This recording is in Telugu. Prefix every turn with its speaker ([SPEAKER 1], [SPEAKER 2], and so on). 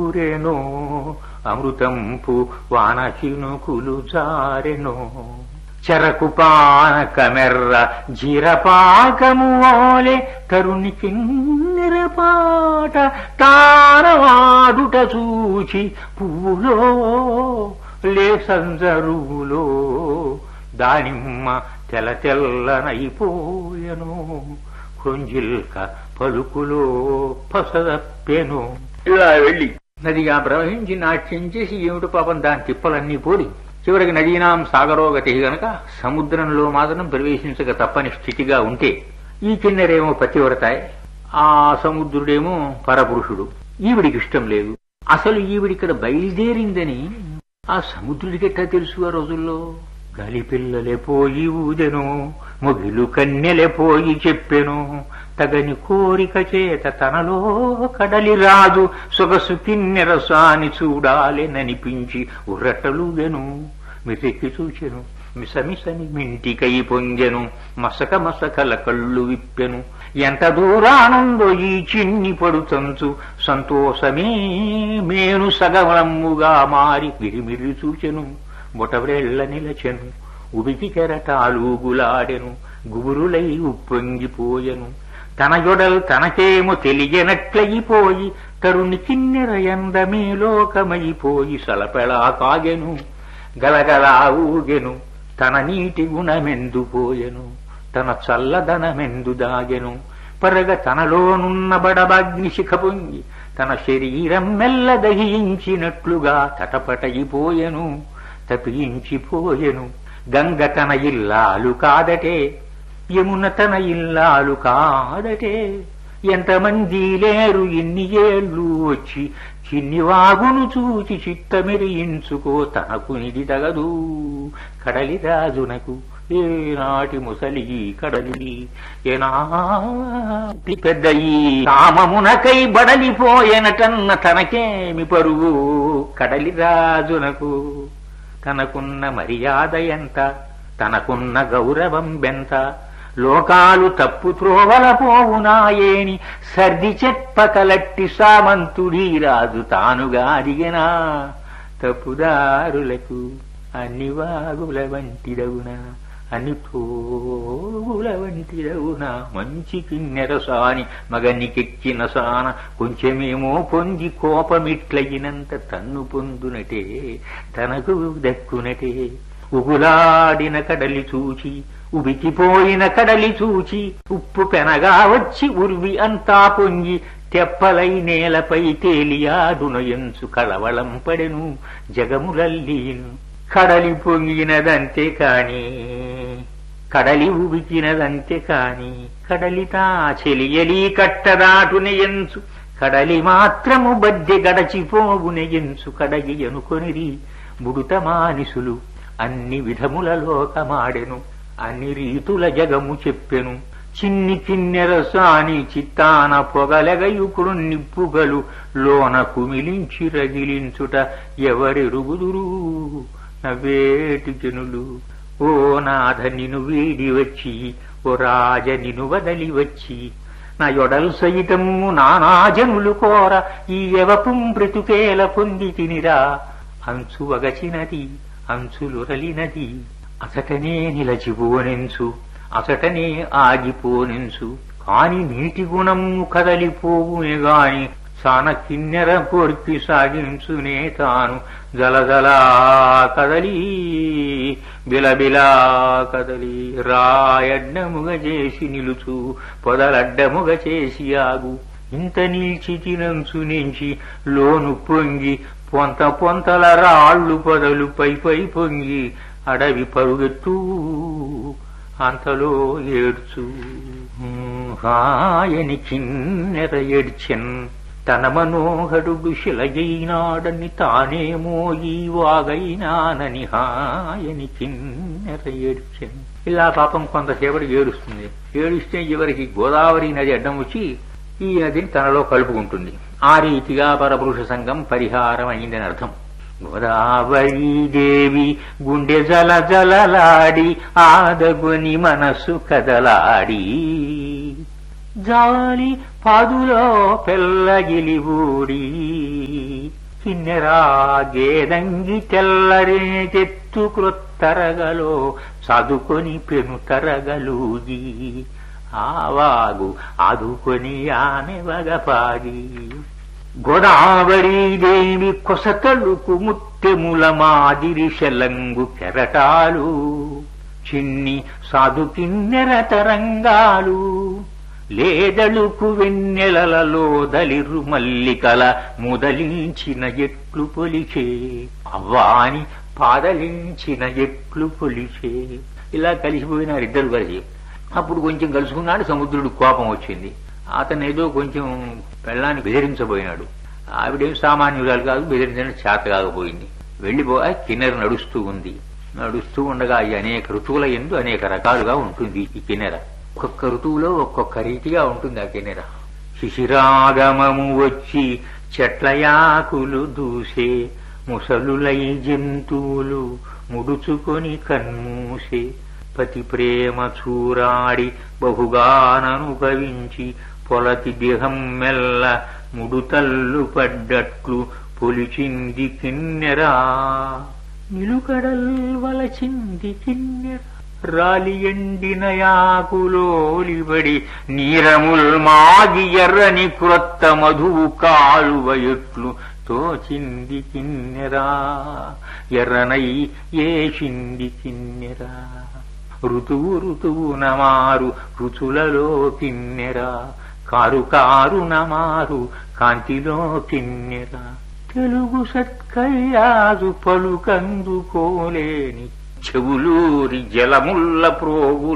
[SPEAKER 1] ఊరెనో అమృతంపు వాన చినుకులు జారెనో చెరకు పానకమెర్ర జీరపాకము ఓలే తరుణి కిన్నెరపాట తారవాడుట చూచి పువ్వులో లే సంజరువులో దానిమ్మ తెల తెల్లనైపోయెను కొంజిల్క పలుకులో పసదప్పెను ఇలా వెళ్ళి నదిగా ప్రవహించి నాట్యం చేసి ఏమిటి పాపం దాని తిప్పలన్నీ పోడి చివరికి నదీనాం సాగరోగతి గనక సముద్రంలో మాత్రం ప్రవేశించక తప్పని స్థితిగా ఉంటే ఈ కిన్నెరేమో పతివ్రతాయ్ ఆ సముద్రుడేమో పరపురుషుడు ఈవిడికి ఇష్టం లేదు అసలు ఈవిడిక్కడ బయలుదేరిందని ఆ సముద్రుడికెట్టా తెలుసు ఆ రోజుల్లో గలిపిల్లలే పోయి ఊదెను మొగిలు కన్నెలే పోయి చెప్పెను తగని కోరిక చేత తనలో కడలి రాజు సొగసు కిన్నెరసాని చూడాలెననిపించి ఉర్రటలుగెను మిరెక్కి చూచెను మిసమిసని మింటికై పొంగెను మసక మసకల కళ్ళు విప్పెను ఎంత దూరానుందో ఈ చిన్ని పడుతంచు సంతోషమే మేను సగవలమ్ముగా మారి మిరిమిరి చూచెను బొటవ్రెళ్ల నిలచెను ఉబికి కెరటాలూగులాడెను గుబురులై ఉప్పొంగిపోయెను తన యొడల్ తనకేమో తెలియనట్లయిపోయి తరుణి కిన్నెర ఎందమే లోకమైపోయి సలపెళా కాగెను గలగలా ఊగెను తన నీటి గుణమెందుపోయెను తన చల్లదనమెందు దాగెను పరగ తనలోనున్న బడబాగ్ని శిఖ పొంగి తన శరీరం మెల్ల దహించినట్లుగా తటపటయిపోయెను తపించిపోయెను గంగ తన ఇల్లాలు కాదటే యమున తన ఇల్లాలు కాదటే ఎంతమంది లేరు ఇన్ని ఏళ్ళు వచ్చి చిన్ని వాగును చూచి చిత్తమిరియించుకో తనకు నిధి తగదు కడలి రాజునకు ఏనాటి ముసలి కడలి ఏనాటి పెద్ద ఈ కామమునకై బడలిపోయెనటన్న తనకేమి పరువు కడలి రాజునకు తనకున్న మర్యాద ఎంత తనకున్న గౌరవం బెంత లోకాలు తప్పు త్రోవల పోవునాయేని సర్ది చెప్పకలట్టి సామంతుడీ రాజు తానుగా అడిగినా తప్పుదారులకు అన్ని వాగుల వంటిదవునా అన్ని తోగుల వంటిదవునా మంచి కిన్నెరసాని మగనికెక్కిన సాన కొంచెమేమో పొంది కోపమిట్లయినంత తన్ను పొందునటే తనకు దక్కునటే ఉగులాడిన కడలి చూచి ఉబికిపోయిన కడలి చూచి ఉప్పు పెనగా వచ్చి ఉర్వి అంతా పొంగి తెప్పలై నేలపై తేలియాడునయంచు కళవళం పడెను జగములల్లీను కడలి పొంగినదంతే కాని కడలి ఉబికినదంతే కాని కడలితా చెలియలి కట్టదాటునయంచు కడలి మాత్రము బద్దె గడచిపోగునయంచు కడగి అనుకొనిరి బుడుత మానిసులు అన్ని విధముల లోకమాడెను అన్ని రీతుల జగము చెప్పెను చిన్ని కిన్నెరసాని చిత్తాన పొగలగయుకుడు నిప్పుగలు లోన కుమిలించి రగిలించుట ఎవరెరుగుదురు నవ్వేటి జనులు ఓ నాథ నిను వీడి వచ్చి ఓ రాజ నిను వదలి వచ్చి నా యొడల్ సైతము నానాజనులు కోర ఈ యవపుం బ్రతుకేల పొంది తినిరా అంచు వగచినది అంచులురలినది అసటనే నిలచిపోనెంచు అసటనే ఆగిపోనెంచు కాని నీటి గుణము కదలిపోవునే గాని సాన కిన్నెర కోర్పి సాగించునే తాను జలజలా కదలి బిలబిలా కదలి రాయడ్డముగ చేసి నిలుచు పొదలడ్డముగ చేసి ఆగు ఇంత నిలిచి తినంచు నుంచి లోను పొంగి పొంత పొంతల రాళ్ళు పొదలు పై పై పొంగి అడవి పరుగెత్తు అంతలో ఏడ్చు హాయని కిన్నెర ఏడ్చెన్ తన మనోహరుడు శిలయైనాడని తానేమో ఈ వాగైనానని హాయని కిన్నెర ఏడ్చెన్ ఇలా పాపం కొంతసేపటి ఏడుస్తుంది ఏడుస్తే చివరికి గోదావరి నది అడ్డం వచ్చి ఈ నదిని తనలో కలుపుకుంటుంది ఆ రీతిగా పరపురుష సంఘం పరిహారం అయిందని అర్థం గోదావరి దేవి గుండె జల జలలాడి ఆదగుని మనసు కదలాడి జాలి పాదులో పెల్లగిలివూడి కిన్నెరా గేదంగి తెల్లరే చెత్తు క్రొత్తరగలో చదుకొని పెను తరగలూగి ఆవాగు ఆదుకొని ఆమె వగపాగి గోదావరి దేవి కొసతలుకు ముత్తెముల మాదిరి శలంగు కెరటాలు చిన్ని సాధు కిన్నెర తరంగాలు లేదళుకు వెన్నెలలలో దలిరు మల్లికల ముదలించిన ఎట్లు పొలిచే అవ్వాని పాదలించిన ఎట్లు పొలిచే ఇలా కలిసిపోయినారు ఇద్దరు కలిసి అప్పుడు కొంచెం కలుసుకున్నాడు సముద్రుడు కోపం వచ్చింది అతను ఏదో కొంచెం పెళ్ళాన్ని బెదిరించబోయినాడు ఆవిడేం సామాన్యురాలు కాదు బెదిరించడం చేత కాకపోయింది వెళ్లిపో కిన్నెర నడుస్తూ ఉంది నడుస్తూ ఉండగా ఈ అనేక ఋతువుల ఎందు అనేక రకాలుగా ఉంటుంది ఈ కిన్నెర ఒక్కొక్క ఋతువులో ఒక్కొక్క రీతిగా ఉంటుంది ఆ కిన్నెర శిశిరాగమము వచ్చి చెట్లయాకులు దూసే ముసలులై జంతువులు ముడుచుకొని కన్మూసే పతి ప్రేమ చూరాడి బహుగాననుభవించి పొలతి దేహం మెల్ల ముడుతల్లు పడ్డట్లు పొలిచింది కిన్నెరా నిలుకడల్ వలచింది కిన్నెర రాలి ఎండిన యాకులోలిబడి నీరముల్ మాగి ఎర్రని క్రొత్త మధువు కాలువ ఎట్లు తోచింది కిన్నెరా ఎర్రనై ఏసింది కిన్నెరా ఋతువు ఋతువు నమారు రుచులలో కిన్నెరా కారు కారు నమారు కాంతిలో కిన్నెరా తెలుగు సత్కయ్యాదు పలుకందుకోలేని చెవులూరి జలముల్ల ప్రోగు